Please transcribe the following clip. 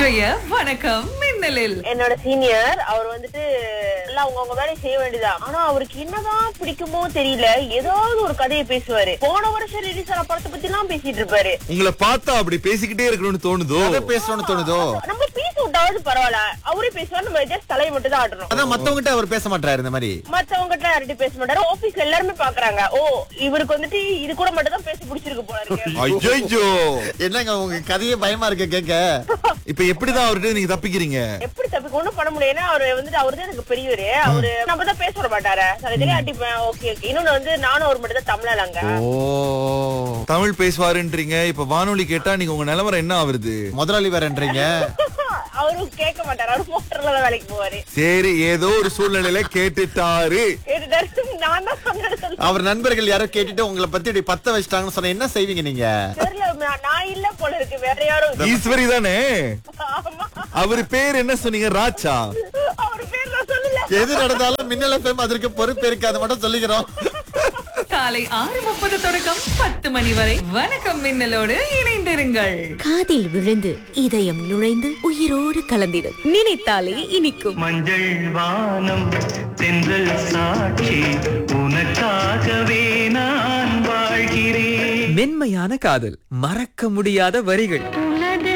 இன்றைய வணக்கம் மின்னலில் என்னோட சீனியர் அவர் வந்துட்டு எல்லாம் அவங்கவங்க வேலையை செய்ய வேண்டியதான் ஆனா அவருக்கு என்னதான் பிடிக்குமோ தெரியல ஏதாவது ஒரு கதையை பேசுவாரு போன வருஷம் ரிலீஸ் ஆன படத்தை பத்தி எல்லாம் பேசிட்டு இருப்பாரு உங்களை பார்த்தா அப்படி பேசிக்கிட்டே இருக்கணும்னு தோணுதோ கதை பேசணும்னு தோணுதோ நம்ம பேச விட்டாவது பரவாயில்ல அவரே பேசுவாரு நம்ம ஜஸ்ட் தலையை மட்டும் தான் ஆடுறோம் அதான் மத்தவங்கிட்ட அவர் பேச மாட்டாரு இந்த மாதிரி மத்தவங்க கிட்ட யார்கிட்ட பேச மாட்டாரு ஆபீஸ்ல எல்லாருமே பாக்குறாங்க ஓ இவருக்கு வந்துட்டு இது கூட மட்டும் தான் பேச பிடிச்சிருக்கு போல இருக்கு ஐயோ என்னங்க உங்க கதையே பயமா இருக்கு கேட்க இப்ப எப்படிதான் அவர்கிட்ட நீங்க தப்பிக்கிறீங்க எப்படி தப்பிக்க ஒண்ணும் பண்ண முடியும்னா அவரு வந்து அவரு தான் எனக்கு பெரியவரு அவரு நம்ம தான் பேச விட மாட்டாரு சில தெரியும் அடிப்பேன் ஓகே ஓகே இன்னொன்னு வந்து நானும் அவர் மட்டும் தான் தமிழாங்க ஓ தமிழ் பேசுவாருன்றீங்க இப்ப வானொலி கேட்டா நீங்க உங்க நிலவரம் என்ன ஆகுறது முதலாளி வேறன்றீங்க அவரும் கேட்க மாட்டாரு அவரு மோட்டர்ல தான் வேலைக்கு போவாரு சரி ஏதோ ஒரு சூழ்நிலையில கேட்டுட்டாரு கேட்டுட்டாரு நான் தான் சொன்னேன்னு சொல்லி அவர் நண்பர்கள் யாரோ கேட்டுட்டு உங்களை பத்தி இப்படி பத்த வச்சிட்டாங்கன்னு சொன்னா என்ன செய்வீங்க நீங்க தெரியல நான் நான் இல்ல போல இருக்கு வேற யாரும் ஈஸ்வரி தானே ஆமா அவர் பேர் என்ன சொன்னீங்க ராச்சா அவர் பேர் நான் சொல்லல எது நடந்தாலும் மின்னல் எஃப்எம் அதற்கு பொறுப்பு இருக்கு அதை மட்டும் சொல்லிக்கிறோம் காலை ஆறு முப்பது தொடக்கம் பத்து மணி வரை வணக்கம் மின்னலோடு இணைந்திருங்கள் காதில் விழுந்து இதயம் நுழைந்து உயிரோடு கலந்திடும் நினைத்தாலே இனிக்கும் மஞ்சள் வானம் தென்றல் சாட்சி உனக்காகவே நான் வாழ்கிறேன் மென்மையான காதல் மறக்க முடியாத வரிகள்